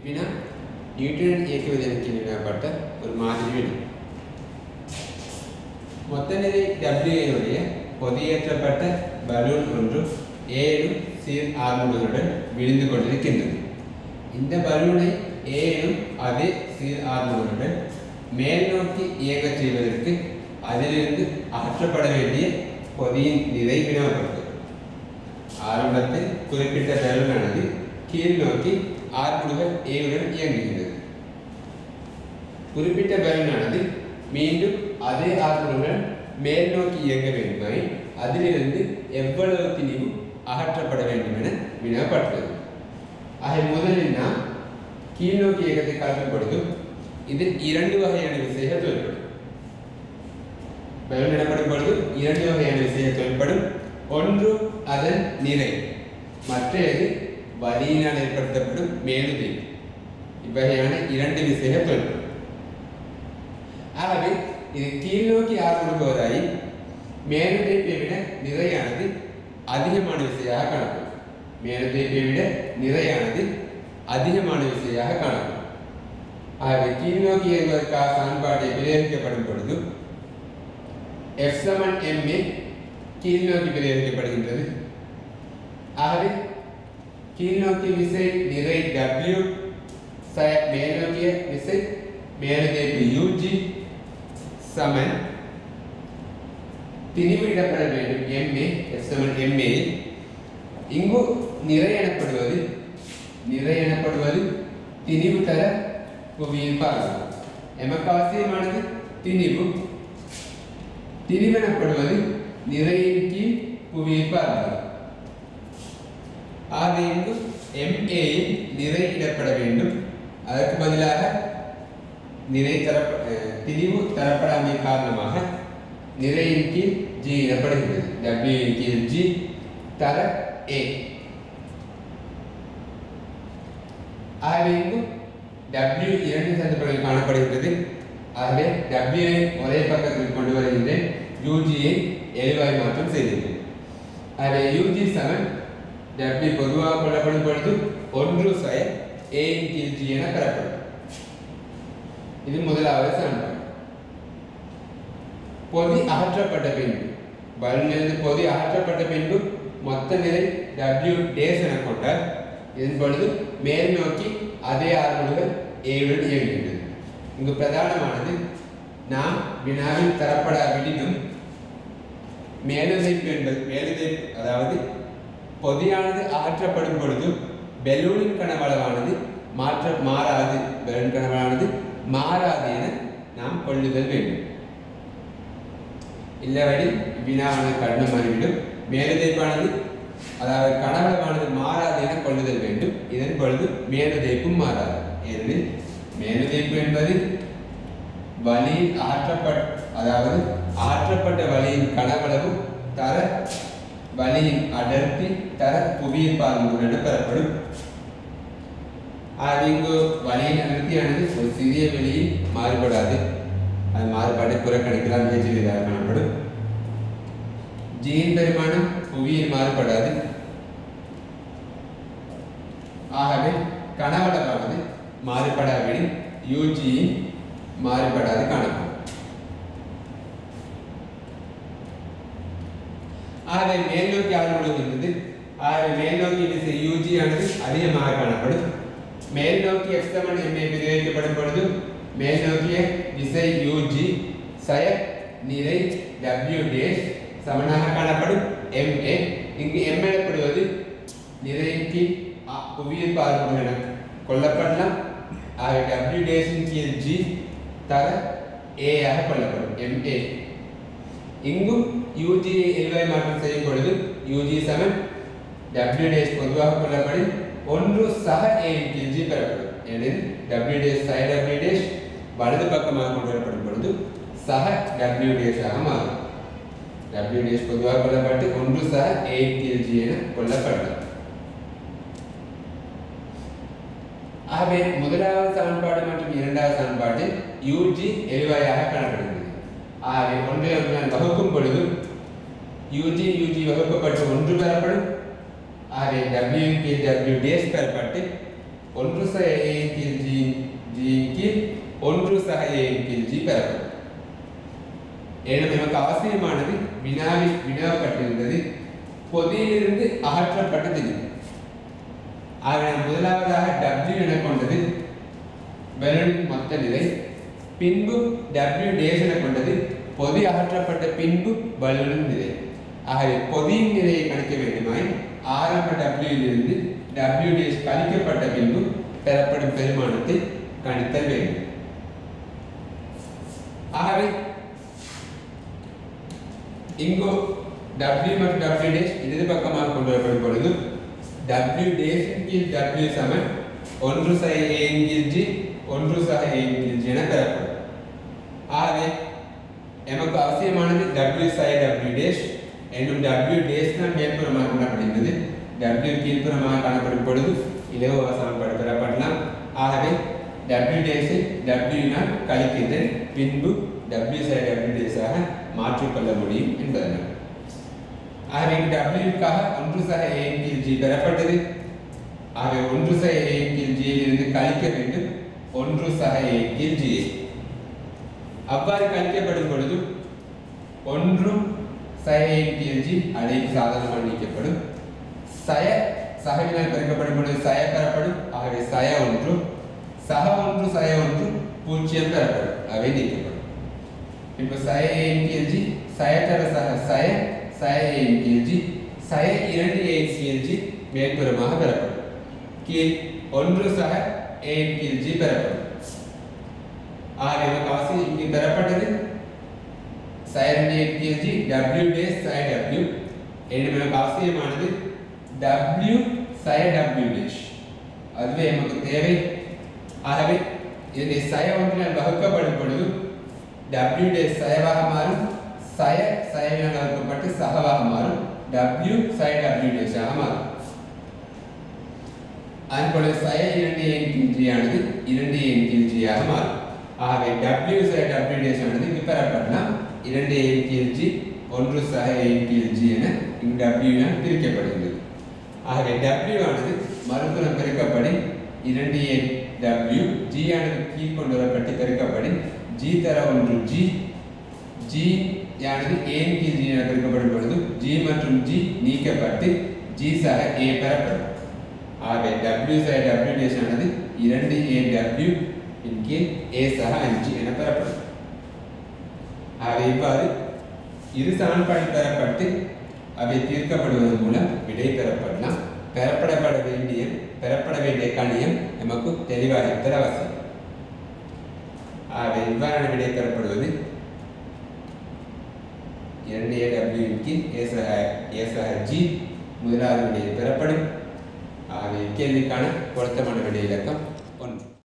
வினா நியூட்டன் இயக்குவதற்கு விடப்பட்ட ஒரு மாதிரி வினா மொத்த நிறை டபிள்யூடைய பொதியேற்றப்பட்ட பலூன் ஒன்று ஏழு சீர் ஆர்முகங்களுடன் விழுந்து கொண்டிருக்கின்றது இந்த பலூனை ஏழும் அதே சீர் ஆர்முகங்களுடன் மேல் நோக்கி இயங்கச் செய்வதற்கு அதிலிருந்து அகற்றப்பட வேண்டிய பொதியின் நிறை வினவப்பட்டது ஆரம்பத்தில் குறிப்பிட்ட பலூனானது கீழ் நோக்கி ஆர்முடுகள் ஏவுடன் இயங்குகின்றது குறிப்பிட்ட பலூனானது மீண்டும் அதே ஆர்முடுடன் மேல் நோக்கி இயங்க வேண்டுமாய் அதிலிருந்து எவ்வளவு திணிவு அகற்றப்பட வேண்டும் என வினவப்பட்டது ஆக முதலில் நாம் கீழ்நோக்கி இயக்கத்தை காட்டும் பொழுது இதில் இரண்டு வகையான விசைகள் தொழில்படும் பலன் எனப்படும் பொழுது இரண்டு வகையான விசைகள் தொழில்படும் ஒன்று அதன் நிறை மற்றது வலியினால் ஏற்படுத்தப்படும் மேலுதை இவ்வகையான இரண்டு விசைகள் தொழில்படும் ஆகவே இது கீழ்நோக்கி ஆரம்பிப்பவராய் மேலுதைப்பை விட நிறையானது அதிகமான விசையாக காணப்படும் மேலுதைப்பை விட நிறையானது அதிகமான விசையாக காணப்படும் ஆகவே கீழ்நோக்கி இயங்குவதற்காக சமன்பாட்டை பிரயோகிக்கப்படும் பொழுது எஃப் சமன் எம்ஏ கீழ்நோக்கி பிரயோகிக்கப்படுகின்றது ஆகவே கீழ்நோக்கி விசை நிறை W ச மேல்நோக்கிய விசை மேலுதைப்பு யூஜி சமன் திணிவு இடப்பட வேண்டும் எம்ஏ எஃப் சமன் எம்ஏ இங்கு நிறை எனப்படுவது நிறை எனப்படுவது திணிவு தர புவியின் பார்வை எமக்கு அவசியமானது திணிவு திணிவெனப்படுவது நிறையின் கீழ் புவியின் பார்வை ஆக இங்கு எம்ஏயில் நிறை இடப்பட வேண்டும் அதற்கு பதிலாக நிறை தரப்ப அஹ், திணிவு தரப்படாமை காரணமாக நிறையின் கீழ் ஜி இடப்படுகிறது W இன் கீழ் ஜி தர ஏ ஆகவே இங்கு W இரண்டு சந்தர்ப்பங்களில் காணப்படுகின்றது ஆகவே W ஐ ஒரே பக்கத்தில் கொண்டு வருகின்றேன் யூஜியை எளிவாய் மாற்றம் செய்திருக்கிறேன் ஆகவே யூஜி சமன் W பொதுவாக கொள்ளப்படும் பொழுது ஒன்று சய A இன் கீழ் G என பெறப்படும் இது முதலாவது சமன்பாடு பொதி அகற்றப்பட்ட பின்பு பலனிலிருந்து பொதி அகற்றப்பட்ட பின்பு மொத்த நிலை W டேஸ் என கொண்டால் இதன் பொழுது மேல் நோக்கி அதே ஆர்வல்கள் ஏவுடன் இயங்குகின்றது இங்கு பிரதானமானது நாம் வினாவில் தரப்படாவிடினும் மேலுதைப்பு என்பது மேலுதைப்பு அதாவது பொதியானது அகற்றப்படும் பொழுது பெலூனின் கனவளவானது மாற்ற மாறாது பெலூன் கனவளவானது மாறாது என நாம் கொள்ளுதல் வேண்டும் இல்லவடி வினாவானது கடினமாகிவிடும் மேலுதைப்பானது அதாவது கனவளவானது மாறாது என கொள்ளுதல் வேண்டும் இதன் பொழுது மேலுதைப்பும் மாறாது ஏனெனில் மேலுதைப்பு என்பது வலியில் ஆற்றப்பட்ட அதாவது ஆற்றப்பட்ட வலியின் கனவளவு தர வலியின் அடர்த்தி தர புவியின் பால்முடன் பெறப்படும் அது இங்கு வலியின் அடர்த்தியானது ஒரு சிறிய வெளியில் மாறுபடாது அது மாறுபாட்டை புறக்கணிக்கலாம் முயற்சிகளாக காணப்படும் ஜியின் பெருமானம் புவியில் மாறுபடாது ஆகவே கனவளவானது மாறுபடாவிடின் யூஜியின் மாறுபடாது காணப்படும் ஆகவே மேல் நோக்கி ஆழ்வுழுகின்றது ஆகவே மேல் நோக்கி விசை யூஜி ஆனது அதிகமாக காணப்படும் மேல் நோக்கி எக்ஸ்தமன் எம்ஏ பிரயோகிக்கப்படும் பொழுது மேல் நோக்கிய விசை யூஜி சய நிறை W டேஷ் சமனாக காணப்படும் MA இங்கு M எனப்படுவது நிறையின் கீழ் அ- புவியின் பார்ப்போம் என கொள்ளப்படலாம் ஆக W டேஷின் கீழ் G தர A ஆக கொள்ளப்படும் MA இங்கும் UG ஐ எளிவாய் மாற்றம் செய்யும் பொழுது UG சமன் W டேஷ் பொதுவாக கொள்ளப்படும் ஒன்று சக A இன் கீழ் G பெறப்படும் எனில் W dash psi W dash வலது பக்கமாக கொண்டு வரப்படும் பொழுது சக W டேஷ் ஆக மாறும் W டேஷ் பொதுவாக கொள்ளப்பட்டு ஒன்று சக A இன் கீழ் G என கொள்ளப்படலாம் ஆகவே முதலாவது சமன்பாடு மற்றும் இரண்டாவது சமன்பாட்டில் UG எளிவாயாக காணப்படுகிறது ஆகவே ஒன்றை ஒன்று நான் வகுக்கும் பொழுது UG UG வகுக்கப்பட்டு ஒன்று பெறப்படும் ஆகவே W இன் கீழ் W டேஷ் பெறப்பட்டு ஒன்று சக ஏ கீழ் ஜி ஜி கீழ் ஒன்று சக ஏ கீழ் ஜி பெறப்படும் எனவே நமக்கு அவசியமானது வினாவில் வினாப்பட்டிருந்தது பொதியிலிருந்து அகற்றப்பட்டது இது. ஆக நாம் முதலாவதாக W என கொண்டது பலூனின் மொத்த நிறை பின்பு W டேஸ் என கொண்டது பொதி அகற்றப்பட்ட பின்பு பலூனின் நிறை ஆகவே பொதியின் நிறையை கணிக்க வேண்டுமாய் ஆரம்ப W இலிருந்து W டேஸ் கழிக்கப்பட்ட பின்பு பெறப்படும் பெருமானத்தை கணித்தல் வேண்டும் ஆகவே இங்கு W மற்றும் W டேஷ் இடது பக்கமாக கொண்டு வரப்படும் பொழுது W டேஷ் கீழ் W சமன் ஒன்று சக A இன் கீழ் G ஒன்று சக A இன் கீழ் G என பெறப்படும் ஆகவே எமக்கு அவசியமானது W சக W டேஷ் என்னும் W டேஷ் தான் மேற்புறமாக காணப்படுகிறது W கீழ்ப்புறமாக காணப்படும் பொழுது இலவ சமன்பாடு பெறப்படலாம் ஆகவே W டேஷை W னால் கழிக்கின்றேன் பின்பு W சக W டேஷாக மாற்றிக்கொள்ள முடியும் என்பதனால் ஆகவே இங்கு W-க்காக ஒன்று சக A இன் கீழ் G பெறப்பட்டது ஆகவே ஒன்று சக A இன் கீழ் G இலிருந்து கழிக்க வேண்டும் ஒன்று சக A இன் கீழ் G அவ்வாறு கழிக்கப்படும் பொழுது ஒன்று சக A இன் கீழ் G அடைப்பு சாதாரணமாக நீக்கப்படும் சய சகவினால் பெருக்கப்படும் பொழுது சய பெறப்படும் ஆகவே சய ஒன்று சக ஒன்று சய ஒன்று பூஜ்ஜியம் பெறப்படும் அவை நீக்கப்படும் இப்போ சய A இன் கீழ் G சயத்தர சக சய சய A இன் கீழ் G சய இரண்டு A இன் கீழ் G மேற்புறமாக பெறப்படும் கீழ் ஒன்று சக A இன் கீழ் G பெறப்படும் ஆக நமக்கு அவசியம் இங்கு பெறப்பட்டது சய இரண்டு A இன் கீழ் G W டேஸ் சய W என்று நமக்கு அவசியமானது W சய W டேஷ் அதுவே நமக்கு தேவை ஆகவே இதனை சய ஒன்றினால் வகுக்கப்படும் பொழுது W டேஷ் சயவாக மாறும் சய சயவினால் வகுக்கப்பட்டு சகவாக மாறும் W சய W டேஷ் ஆக மாறும் அதுபோல சய இரண்டு என் கீழ் G ஆனது இரண்டு என் கீழ் G ஆக மாறும் ஆகவே W சய W டேஷ் ஆனது இங்கு பெறப்படலாம் இரண்டு என் கீழ் G ஒன்று சக என் கீழ் G என இங்கு W னால் பிரிக்கப்படுகிறது ஆகவே W ஆனது மறுபுறம் பெருக்கப்படி இரண்டு என் W G ஆனது கீழ் கொண்டு வரப்பட்டு பெருக்கப்படி G தர ஒன்று G G யானது A இன் கீழ் G என பெருக்கப்படும் பொழுது G மற்றும் G நீக்கப்பட்டு G சக A பெறப்படும் ஆகவே W சக W டேஷ் ஆனது இரண்டு A W இன் கீழ் A சக அஞ்சு என பெறப்படும் ஆகவே இவ்வாறு இரு சமன்பாடு பெறப்பட்டு அவை தீர்க்கப்படுவதன் மூலம் விடை பெறப்படலாம் பெறப்படப்பட வேண்டிய பெறப்பட வேண்டிய கணியம் நமக்கு தெளிவாக இருத்தல் அவசியம் ஆகவே இவ்வாறான விடை பெறப்படுவது இரண்டு ஏ டபிள்யூ கீழ் ஏசக ஏசக ஜி முதலாவது விடை பெறப்படும் ஆகவே கேள்விக்கான பொருத்தமான விடை இலக்கம்